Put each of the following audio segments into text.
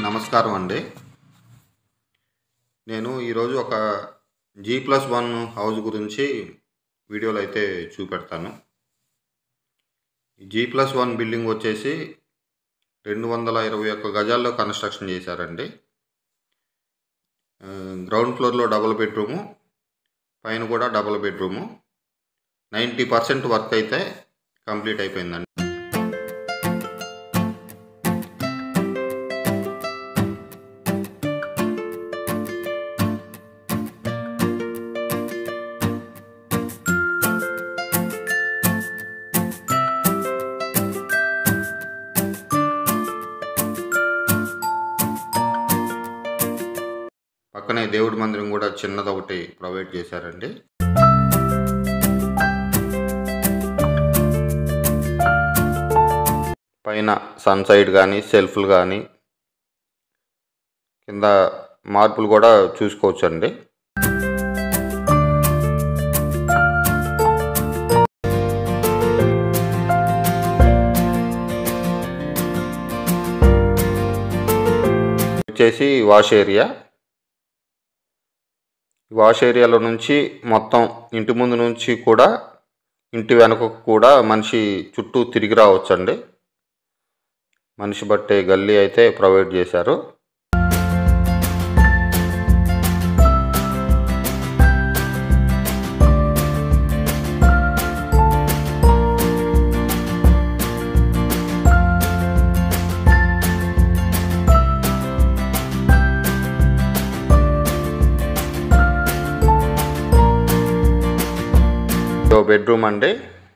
నమస్కారం అండి నేను ఈరోజు ఒక జీ ప్లస్ వన్ హౌస్ గురించి వీడియోలో అయితే చూపెడతాను జీ ప్లస్ వన్ బిల్డింగ్ వచ్చేసి రెండు వందల ఇరవై ఒక్క గజాల్లో కన్స్ట్రక్షన్ చేశారండి ఆ, గ్రౌండ్ ఫ్లోర్లో డబుల్ బెడ్రూము పైన కూడా double bedroom ninety percent work అయితే కంప్లీట్ అయిపోయిందండి పక్కనే దేవుడి మందిరం కూడా చిన్నది ఒకటి ప్రొవైడ్ చేశారండి పైన సన్ సైడ్ కానీ సెల్ఫ్లు కానీ కింద మార్పులు కూడా చూసుకోవచ్చండి వచ్చేసి వాష్ ఏరియా వాష్ ఏరియాలో నుంచి మొత్తం ఇంటి ముందు నుంచి కూడా ఇంటి వెనక కూడా మనిషి చుట్టూ తిరిగి రావచ్చండి మనిషి బట్టే గల్లీ అయితే ప్రొవైడ్ చేశారు ఇదో బెడ్రూమ్ అండి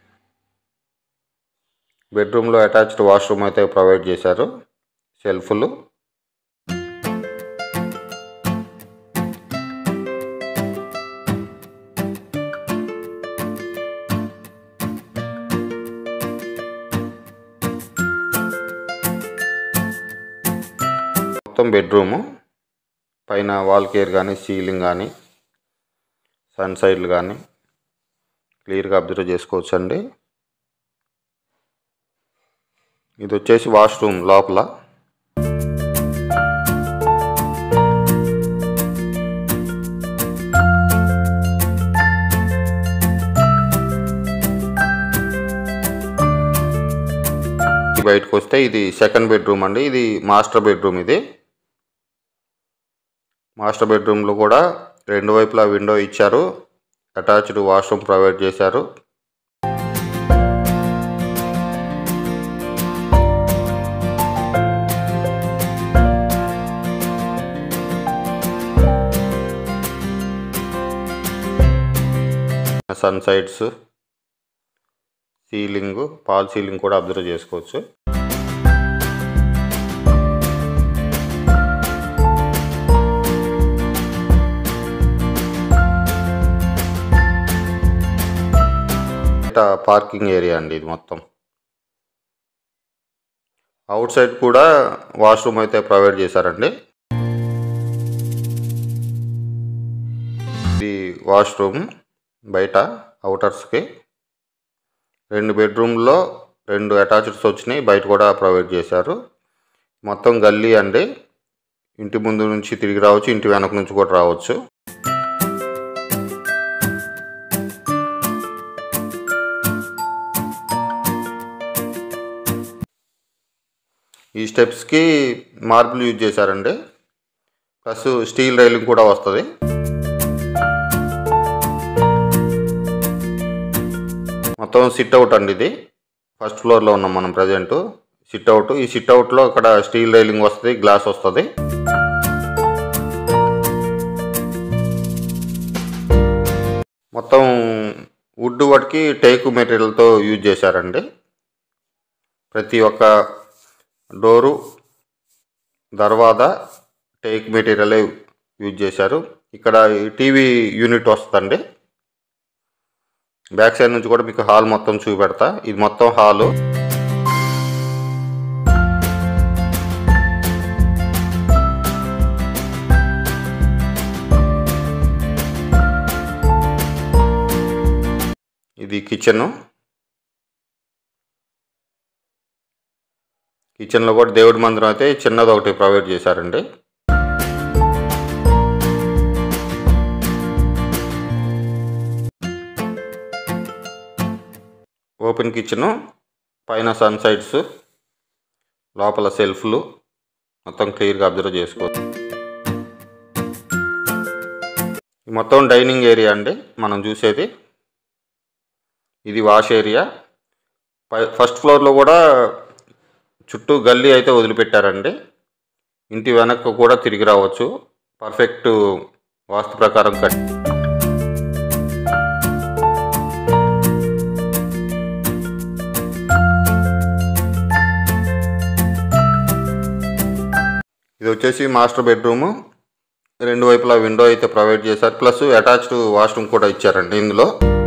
బెడ్రూమ్లో అటాచ్డ్ వాష్రూమ్ అయితే ప్రొవైడ్ చేశారు సెల్ఫ్లు మొత్తం బెడ్రూము పైన వాల్ కేర్ కానీ సీలింగ్ కానీ సన్ సైడ్లు కానీ క్లియర్గా అబ్జర్వ్ చేసుకోవచ్చు అండి ఇది వచ్చేసి వాష్రూమ్ లోపల బయటకు వస్తే ఇది సెకండ్ బెడ్రూమ్ అండి ఇది మాస్టర్ బెడ్రూమ్ ఇది మాస్టర్ బెడ్రూమ్లో కూడా రెండు వైపులా విండో ఇచ్చారు అటాచ్డ్ వాష్రూమ్ ప్రొవైడ్ చేశారు sun sides ceiling false ceiling కూడా అబ్జర్వ్ చేసుకోవచ్చు పార్కింగ్ ఏరియా అండి ఇది మొత్తం అవుట్ సైడ్ కూడా వాష్రూమ్ అయితే ప్రొవైడ్ చేశారండి ఇది వాష్రూమ్ బయట అవుటర్స్కి రెండు బెడ్రూమ్లో రెండు అటాచ్డ్స్ వచ్చినాయి బయట కూడా ప్రొవైడ్ చేశారు మొత్తం గల్లీ అండి ఇంటి ముందు నుంచి తిరిగి రావచ్చు ఇంటి వెనక నుంచి కూడా రావచ్చు ఈ స్టెప్స్కి మార్బుల్ యూజ్ చేశారండి ప్లస్ స్టీల్ రైలింగ్ కూడా వస్తుంది మొత్తం సిట్ అవుట్ అండి ఇది ఫస్ట్ ఫ్లోర్లో ఉన్నాం మనం ప్రజెంట్ సిట్ అవుట్ ఈ సిట్ అవుట్లో ఇక్కడ స్టీల్ రైలింగ్ వస్తుంది గ్లాస్ వస్తుంది మొత్తం వుడ్ వాటికి టేకు మెటీరియల్తో యూజ్ చేశారండి ప్రతి ఒక్క డోరు దర్వాజా టేక్ మెటీరియలే యూజ్ చేశారు ఇక్కడ ఈ టీవీ యూనిట్ వస్తుందండి బ్యాక్ సైడ్ నుంచి కూడా మీకు హాల్ మొత్తం చూపెడతా ఇది మొత్తం హాలు ఇది కిచెను కిచెన్లో కూడా దేవుడి మందిరం అయితే చిన్నది ఒకటి ప్రొవైడ్ చేశారండి ఓపెన్ కిచెను పైన సన్ సైడ్స్ లోపల సెల్ఫ్లు మొత్తం క్లియర్గా అబ్జర్వ్ చేసుకోవచ్చు ఈ మొత్తం డైనింగ్ ఏరియా అండి మనం చూసేది ఇది వాష్ ఏరియా పై ఫస్ట్ ఫ్లోర్లో కూడా చుట్టూ గల్లీ అయితే వదిలిపెట్టారండి ఇంటి వెనక్కు కూడా తిరిగి రావచ్చు పర్ఫెక్ట్ వాస్తు ప్రకారం కట్ ఇది వచ్చేసి మాస్టర్ బెడ్రూము రెండు వైపులా విండో అయితే ప్రొవైడ్ చేశారు ప్లస్ అటాచ్డ్ వాష్రూమ్ కూడా ఇచ్చారండి ఇందులో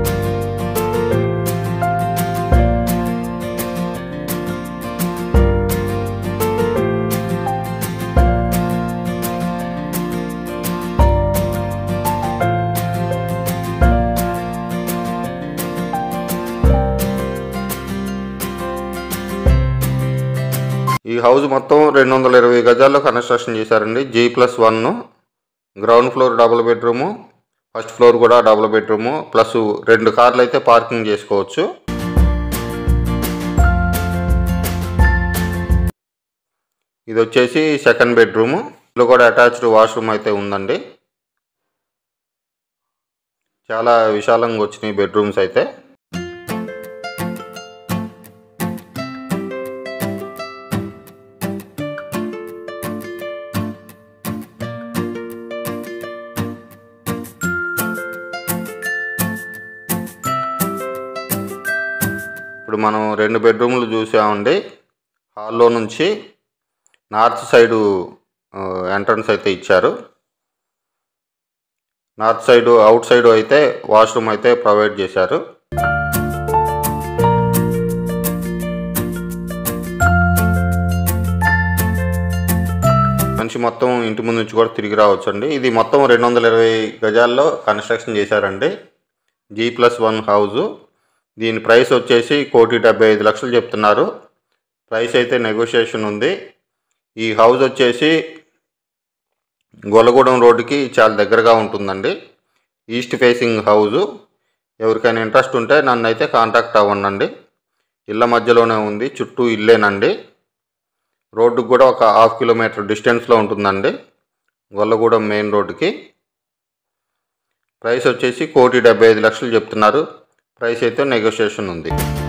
ఈ హౌస్ మొత్తం రెండు వందల ఇరవై గజాల్లో కన్స్ట్రక్షన్ చేశారండి G plus one ground floor double bedroom first floor కూడా డబుల్ బెడ్రూము ప్లస్ రెండు కార్లు అయితే పార్కింగ్ చేసుకోవచ్చు ఇది వచ్చేసి సెకండ్ బెడ్రూము ఇందులో కూడా అటాచ్డ్ వాష్రూమ్ అయితే ఉందండి చాలా విశాలంగా వచ్చినాయి బెడ్రూమ్స్ అయితే ఇప్పుడు మనం రెండు బెడ్రూమ్లు చూసామండి హాల్లో నుంచి నార్త్ సైడు ఎంట్రన్స్ అయితే ఇచ్చారు నార్త్ సైడ్ అవుట్ సైడ్ అయితే వాష్రూమ్ అయితే ప్రొవైడ్ చేశారు మనిషి మొత్తం ఇంటి ముందు నుంచి కూడా తిరిగి రావచ్చు అండి ఇది మొత్తం రెండు వందల ఇరవై గజాల్లో కన్స్ట్రక్షన్ చేశారండి జీ ప్లస్ వన్ హౌజు దీని ప్రైస్ వచ్చేసి కోటి డెబ్బై ఐదు లక్షలు చెప్తున్నారు ప్రైస్ అయితే నెగోషియేషన్ ఉంది ఈ హౌస్ వచ్చేసి గొల్లగూడెం రోడ్డుకి చాలా దగ్గరగా ఉంటుందండి ఈస్ట్ ఫేసింగ్ హౌజు ఎవరికైనా ఇంట్రెస్ట్ ఉంటే నన్ను అయితే కాంటాక్ట్ అవ్వండి ఇళ్ళ మధ్యలోనే ఉంది చుట్టూ ఇల్లేనండి రోడ్డుకు కూడా ఒక హాఫ్ కిలోమీటర్ డిస్టెన్స్లో ఉంటుందండి గొల్లగూడెం మెయిన్ రోడ్డుకి ప్రైస్ వచ్చేసి కోటి డెబ్బై ఐదు లక్షలు చెప్తున్నారు ప్రైస్ అయితే నెగోషియేషన్ ఉంది